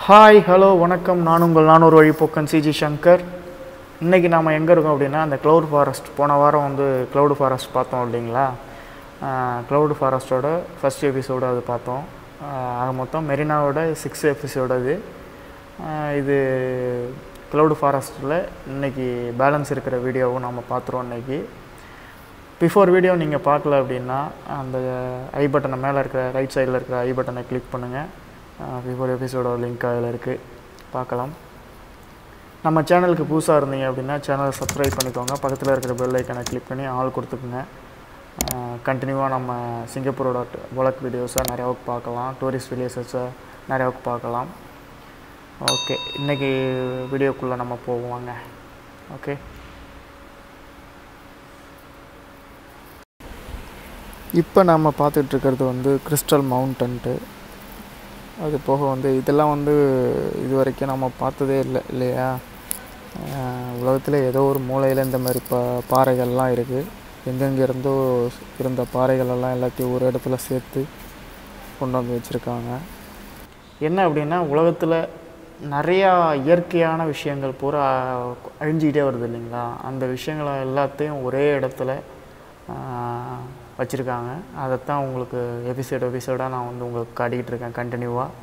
Hi hello வணக்கம் நான் உங்கள் நான் ஒரு வழிப்போக்கன் சிஜி சங்கர் இன்றைக்கி நாம் எங்கே இருக்கோம் அப்படின்னா அந்த க்ளவுட் ஃபாரஸ்ட் போன வாரம் வந்து க்ளவுட் ஃபாரஸ்ட் பார்த்தோம் இல்லைங்களா க்ளவுட் ஃபாரஸ்ட்டோட ஃபஸ்ட் எபிசோடு அது பார்த்தோம் ஆஹ் ஆக மொத்தம் மெரினாவோட சிக்ஸ் எபிசோடு அது ஆஹ் இது க்ளவுட் ஃபாரஸ்ட்டில் இன்றைக்கி பேலன்ஸ் இருக்கிற வீடியோவும் நம்ம பார்த்துருவோம் இன்றைக்கி பிஃபோர் வீடியோ நீங்கள் பார்க்கல அப்படின்னா அந்த ஐ பட்டனை மேலே இருக்கிற ரைட் சைடில் இருக்கிற ஐ பட்டனை கிளிக் பண்ணுங்கள் பிஃபோர் எபிசோடோட லிங்க் அதில் இருக்குது பார்க்கலாம் நம்ம சேனலுக்கு புதுசாக இருந்தீங்க அப்படின்னா சேனலை சப்ஸ்கிரைப் பண்ணிக்கோங்க பக்கத்தில் இருக்கிற பெல் ஐக்கனை கிளிக் பண்ணி ஆள் கொடுத்துக்குங்க கண்டினியூவாக நம்ம சிங்கப்பூரோட வழக்கு வீடியோஸை நிறையாவுக்கு பார்க்கலாம் டூரிஸ்ட் வில்லேஜஸை நிறையாவுக்கு பார்க்கலாம் ஓகே இன்றைக்கி வீடியோக்குள்ளே நம்ம போவோங்க ஓகே இப்போ நம்ம பார்த்துட்ருக்கிறது வந்து கிறிஸ்டல் மவுண்டன்ட்டு அது போக வந்து இதெல்லாம் வந்து இது வரைக்கும் நம்ம பார்த்ததே இல்லை இல்லையா உலகத்தில் ஏதோ ஒரு மூலையில் இந்த மாதிரி பா பாறைகள்லாம் இருக்குது எங்கெங்கே இருந்தோ இருந்த பாறைகளெல்லாம் எல்லாத்தையும் ஒரு இடத்துல சேர்த்து கொண்டு வந்து வச்சுருக்காங்க என்ன அப்படின்னா உலகத்தில் நிறையா இயற்கையான விஷயங்கள் பூரா அழிஞ்சிக்கிட்டே வருது இல்லைங்களா அந்த விஷயங்களை எல்லாத்தையும் ஒரே இடத்துல வச்சுருக்காங்க அதைத்தான் உங்களுக்கு எபிசோடு எபிசோடாக நான் வந்து உங்களுக்கு காட்டிக்கிட்டு இருக்கேன் கண்டினியூவாக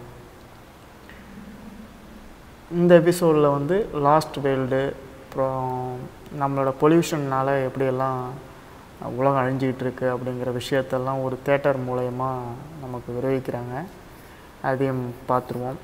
இந்த எபிசோடில் வந்து லாஸ்ட் வேர்ல்டு அப்புறம் நம்மளோட பொல்யூஷன்னால் எப்படியெல்லாம் உலகம் அழிஞ்சிக்கிட்டு இருக்கு அப்படிங்கிற விஷயத்தெல்லாம் ஒரு தேட்டர் மூலயமா நமக்கு விரைவிக்கிறாங்க அதையும் பார்த்துருவோம்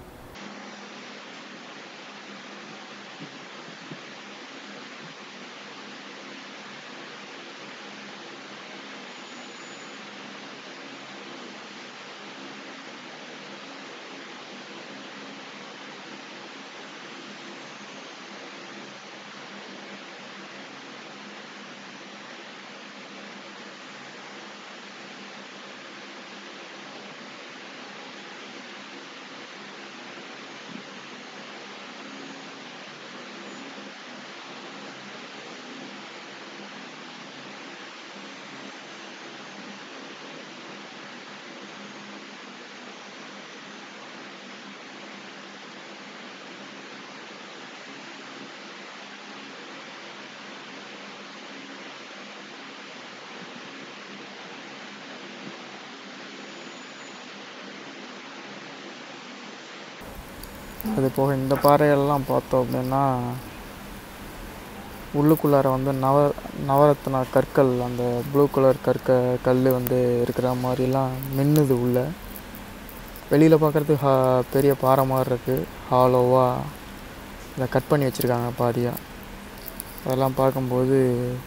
அது போக இந்த பாறையெல்லாம் பார்த்தோம் அப்படின்னா உள்ளுக்குள்ளார வந்து நவ நவரத்னா கற்கள் அந்த ப்ளூ கலர் கற்க கல் வந்து இருக்கிற மாதிரிலாம் மின்னுது உள்ள வெளியில் பார்க்குறதுக்கு ஹா பெரிய பாறை மாதிரி இருக்குது ஹாலோவாக இதை கட் பண்ணி வச்சுருக்காங்க பாதியாக அதெல்லாம் பார்க்கும்போது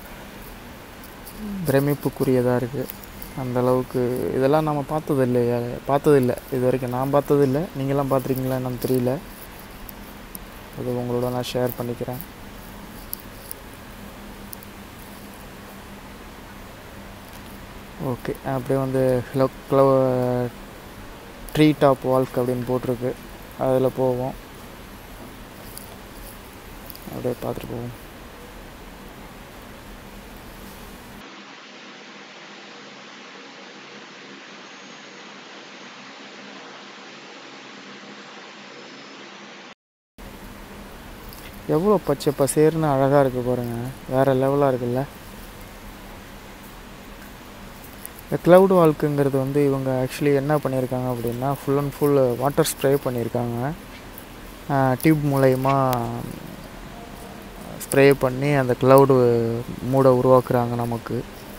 பிரமிப்புக்குரியதாக இருக்குது அந்த அளவுக்கு இதெல்லாம் நம்ம பார்த்தது இல்லையா பார்த்தது இல்லை இது வரைக்கும் நான் பார்த்தது இல்லை நீங்களாம் பார்த்துருக்கீங்களா என்னன்னு தெரியல அது உங்களோட நான் ஷேர் பண்ணிக்கிறேன் ஓகே அப்படியே வந்து ஹிலோ க்ளவ் ட்ரீ டாப் வால்க் அப்படின்னு போட்டிருக்கு அதில் போவோம் அப்படியே பார்த்துட்டு போவோம் எவ்வளோ பச்சை பசேர்னு அழகாக இருக்குது பாருங்கள் வேறு லெவலாக இருக்குல்ல இந்த க்ளவுட் வால்க்குங்கிறது வந்து இவங்க ஆக்சுவலி என்ன பண்ணியிருக்காங்க அப்படின்னா full and full water spray பண்ணியிருக்காங்க டியூப் மூலயமா ஸ்ப்ரே பண்ணி அந்த க்ளவுடு மூடை உருவாக்குறாங்க நமக்கு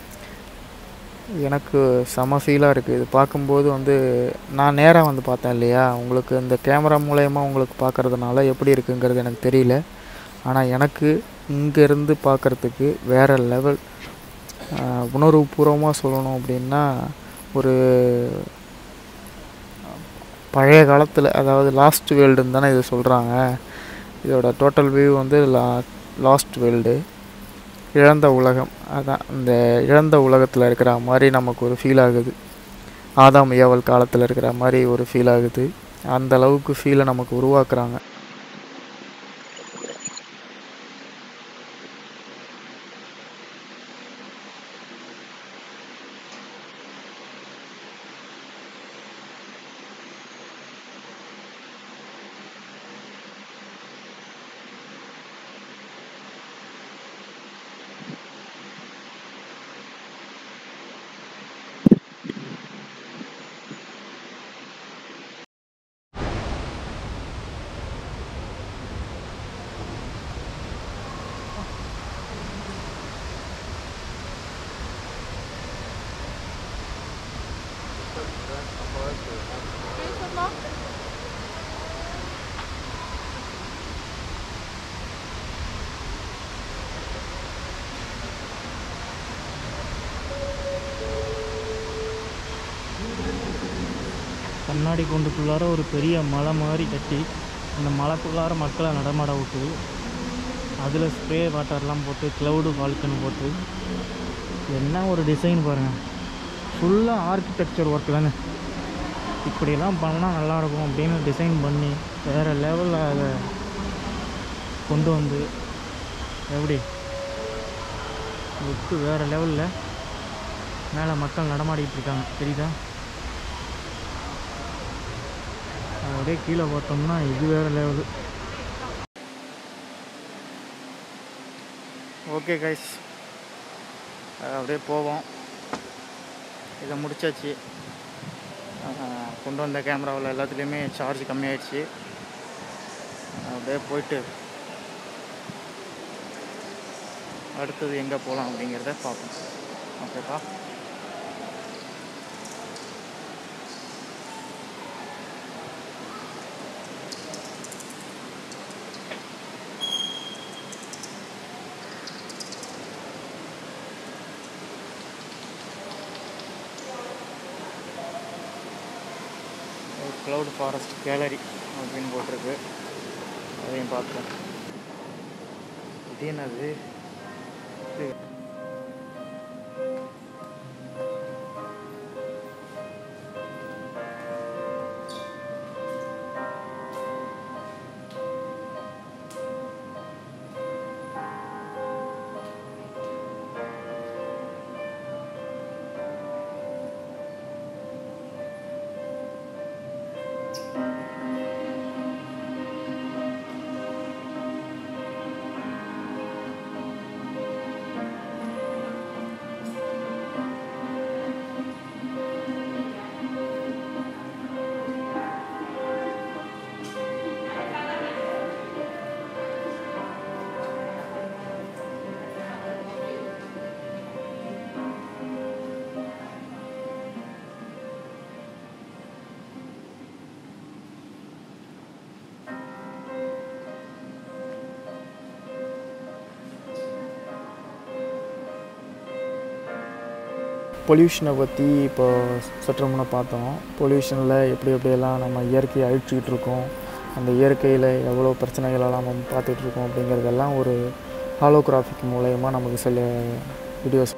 எனக்கு செம ஃபீலாக இருக்குது இது பார்க்கும்போது வந்து நான் நேராக வந்து பார்த்தேன் இல்லையா உங்களுக்கு இந்த கேமரா மூலயமா உங்களுக்கு பார்க்குறதுனால எப்படி இருக்குங்கிறது எனக்கு தெரியல ஆனால் எனக்கு இங்கேருந்து பார்க்குறதுக்கு வேறு லெவல் உணர்வுபூர்வமாக சொல்லணும் அப்படின்னா ஒரு பழைய காலத்தில் அதாவது லாஸ்ட் வேர்ல்டுன்னு தானே இது சொல்கிறாங்க இதோட டோட்டல் வியூ வந்து லா லாஸ்ட் வேர்ல்டு இழந்த உலகம் அதான் இந்த இழந்த உலகத்தில் இருக்கிற மாதிரி நமக்கு ஒரு ஃபீல் ஆகுது ஆதாம் ஏவல் காலத்தில் இருக்கிற மாதிரி ஒரு ஃபீல் ஆகுது அந்த அளவுக்கு ஃபீலை நமக்கு உருவாக்குறாங்க கண்ணாடி கூண்டுக்குள்ளார ஒரு பெரிய மலை மாதிரி கட்டி அந்த மலைக்குள்ளார மக்களை நடமாட விட்டு அதில் ஸ்ப்ரே வாட்டர்லாம் போட்டு க்ளவுடு ஃபால்கன் போட்டு என்ன ஒரு டிசைன் பாருங்கள் ஃபுல்லாக ஆர்கிடெக்சர் ஒர்க் தானே இப்படியெல்லாம் பண்ணால் நல்லாயிருக்கும் அப்படின்னு டிசைன் பண்ணி வேறு லெவலில் அதை கொண்டு வந்து எப்படி லுக்கு வேறு லெவலில் மேலே மக்கள் நடமாடிட்டு இருக்காங்க தெரியுதா அது அப்படியே கீழே பார்த்தோம்னா இது வேறு லெவலு ஓகே கைஸ் அப்படியே போவோம் இதை முடிச்சாச்சு அஹ் கொண்டு வந்த கேமராவில் எல்லாத்துலேயுமே சார்ஜ் கம்மியாயிடுச்சு அப்படியே போயிட்டு அடுத்தது எங்கே போகலாம் அப்படிங்கிறத பார்ப்போம் ஓகேப்பா க்ளவுட் ஃபாரஸ்ட் கேலரி அப்படின்னு போட்டிருக்கு அதையும் பார்த்தோம் இது என்னது இது பொல்யூஷனை பற்றி இப்போ சற்று முன்ன பார்த்தோம் பொல்யூஷனில் எப்படி எப்படியெல்லாம் நம்ம இயற்கையை அழிச்சிக்கிட்டு இருக்கோம் அந்த இயற்கையில் எவ்வளோ பிரச்சனைகளெல்லாம் நம்ம பார்த்துட்டு இருக்கோம் அப்படிங்கிறதெல்லாம் ஒரு ஹாலோகிராஃபிக் மூலயமா நமக்கு சில videos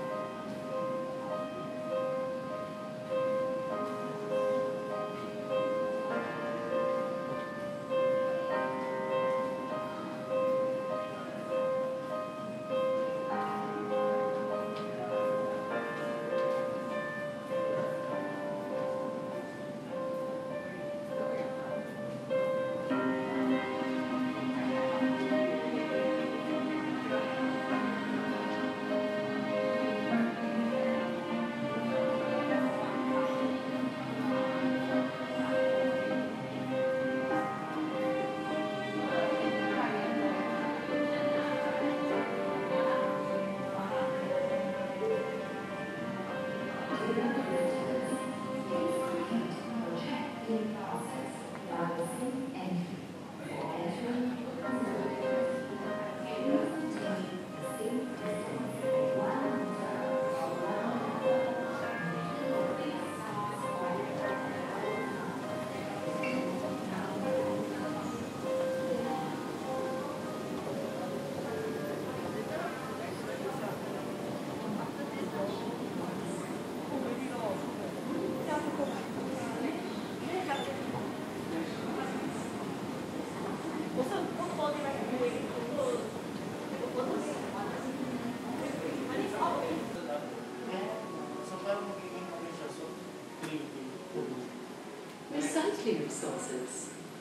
Recycling resources.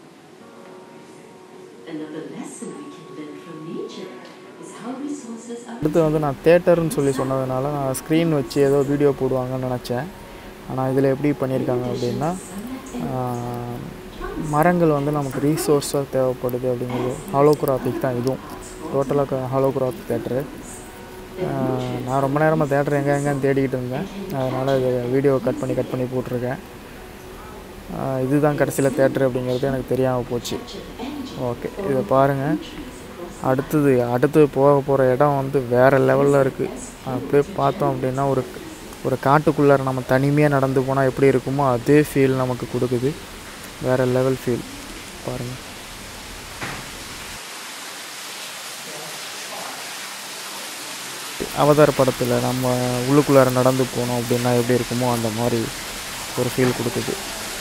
Another lesson we can learn from nature is how resources are அடுத்து வந்து நான் தேட்டர்னு சொல்லி சொன்னதுனால நான் ஸ்க்ரீன் வச்சு ஏதோ வீடியோ போடுவாங்கன்னு நினச்சேன் ஆனால் இதில் எப்படி பண்ணியிருக்காங்க அப்படின்னா ஆஹ், மரங்கள் வந்து நமக்கு ரீசோர்ஸாக தேவைப்படுது அப்படிங்கிறது ஹாலோகிராஃபிக் தான் இதுவும் டோட்டலாக ஹாலோகிராஃபிக் தேட்டரு நான் ரொம்ப நேரமாக தேட்டர் எங்கே எங்கேன்னு தேடிக்கிட்டு இருந்தேன் அதனால் இது வீடியோ கட் பண்ணி கட் பண்ணி போட்டிருக்கேன் ஆஹ், இதுதான் கடைசியில் தேட்டர் அப்படிங்கிறது எனக்கு தெரியாமல் போச்சு ஓகே இதை பாருங்கள் அடுத்தது அடுத்து போக போகிற இடம் வந்து வேறு லெவலில் இருக்குது அப்படியே பார்த்தோம் அப்படின்னா ஒரு ஒரு காட்டுக்குள்ளார நம்ம தனிமையாக நடந்து போனால் எப்படி இருக்குமோ அதே ஃபீல் நமக்கு கொடுக்குது வேறு லெவல் ஃபீல் பாருங்கள் அவதார் படத்தில் நம்ம உள்ளுக்குள்ளார நடந்து போனோம் அப்படின்னா எப்படி இருக்குமோ அந்த மாதிரி ஒரு ஃபீல் கொடுக்குது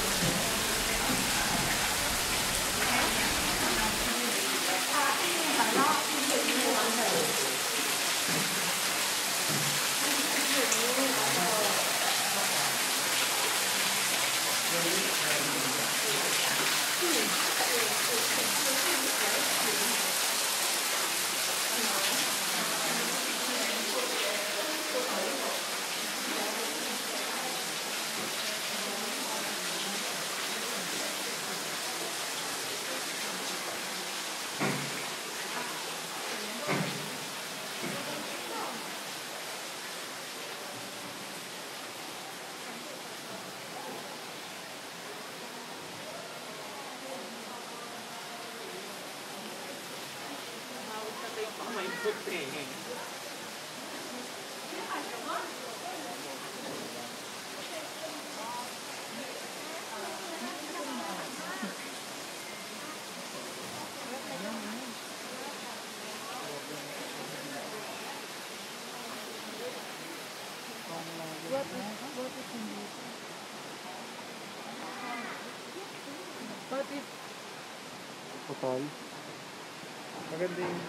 Total. Maganda yung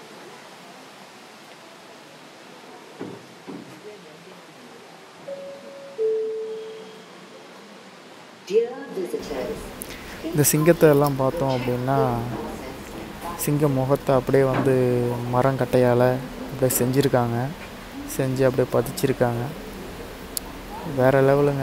Dear visitors, இந்த சிங்கத்தை எல்லாம் பார்த்தோம் அப்படின்னா சிங்க முகத்தை அப்படியே வந்து மரம் கட்டையால் அப்படியே செஞ்சுருக்காங்க செஞ்சு அப்படியே பதிச்சிருக்காங்க வேறு லெவலுங்க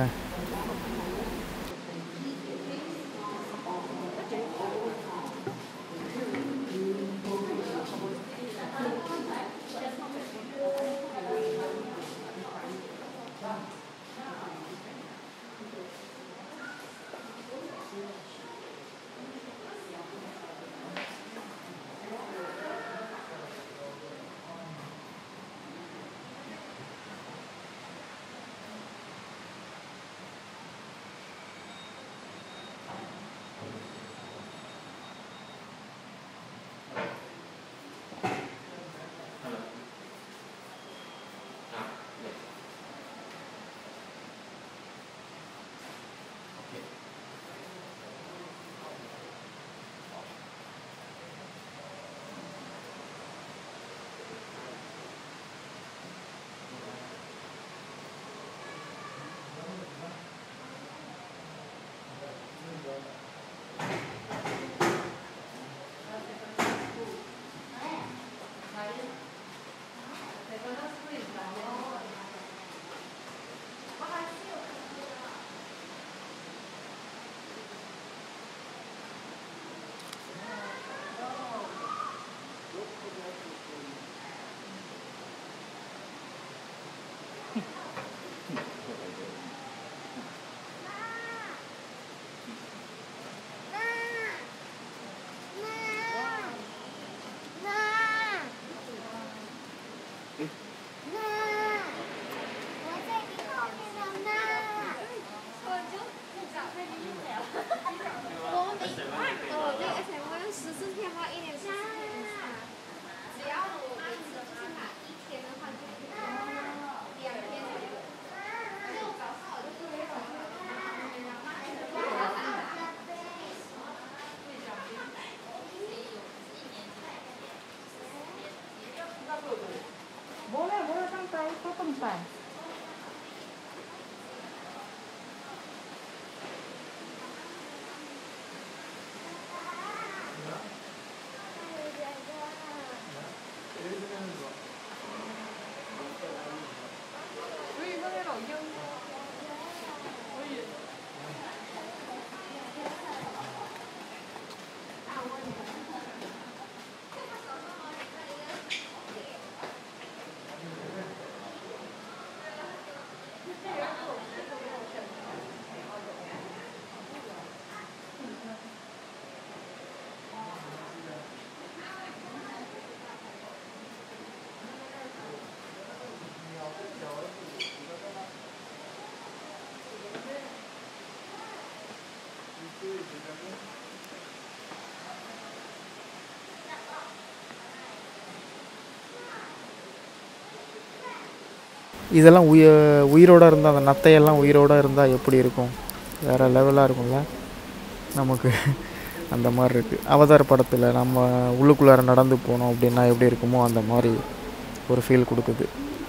இதெல்லாம் உய உயிரோடு இருந்தால் அந்த நத்தையெல்லாம் உயிரோடு இருந்தால் எப்படி இருக்கும் வேறு லெவலாக இருக்கும்ல நமக்கு அந்த மாதிரி இருக்குது அவதார் படத்தில் நம்ம உள்ளுக்குள்ளார நடந்து போனோம் அப்படின்னா எப்படி இருக்குமோ அந்த மாதிரி ஒரு ஃபீல் கொடுக்குது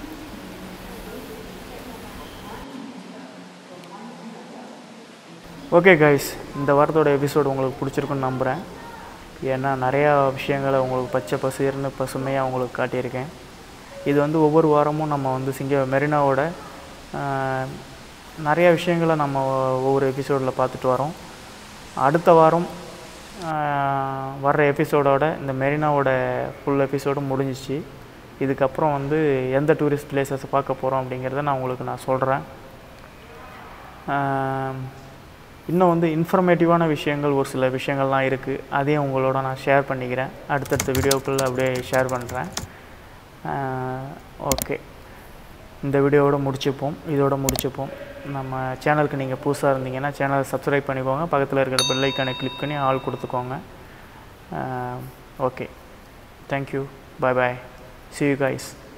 ஓகே கைஸ் இந்த வாரத்தோட எபிசோடு உங்களுக்கு பிடிச்சிருக்குன்னு நம்புகிறேன் ஏன்னா நிறையா விஷயங்களை உங்களுக்கு பச்சை பசுர்னு பசுமையாக உங்களுக்கு காட்டியிருக்கேன் இது வந்து ஒவ்வொரு வாரமும் நம்ம வந்து சிங்க மெரினாவோட ஆஹ், நிறைய விஷயங்களை நம்ம ஒவ்வொரு எபிசோடில் பார்த்துட்டு வரோம் அடுத்த வாரம் ஆஹ், வர்ற எபிசோடோட இந்த மெரினாவோட ஃபுல் எபிசோடும் முடிஞ்சிச்சு இதுக்கப்புறம் வந்து எந்த டூரிஸ்ட் பிளேசஸ் பார்க்க போகிறோம் அப்படிங்கிறத நான் உங்களுக்கு நான் சொல்கிறேன் இன்னும் வந்து இன்ஃபர்மேட்டிவான விஷயங்கள் ஒரு சில விஷயங்கள்லாம் இருக்குது அதையும் உங்களோட நான் ஷேர் பண்ணிக்கிறேன் அடுத்தடுத்த வீடியோக்குள்ளே அப்படியே ஷேர் பண்ணுறேன் ஓகே இந்த வீடியோவோட முடிச்சுப்போம் இதோட முடிச்சுப்போம் நம்ம சேனலுக்கு நீங்கள் புதுசாக இருந்தீங்கன்னா சேனலை சப்ஸ்கிரைப் பண்ணிக்கோங்க பக்கத்தில் இருக்கிற பெல் ஐக்கானை கிளிக் பண்ணி ஆள் கொடுத்துக்கோங்க okay thank you bye bye see you guys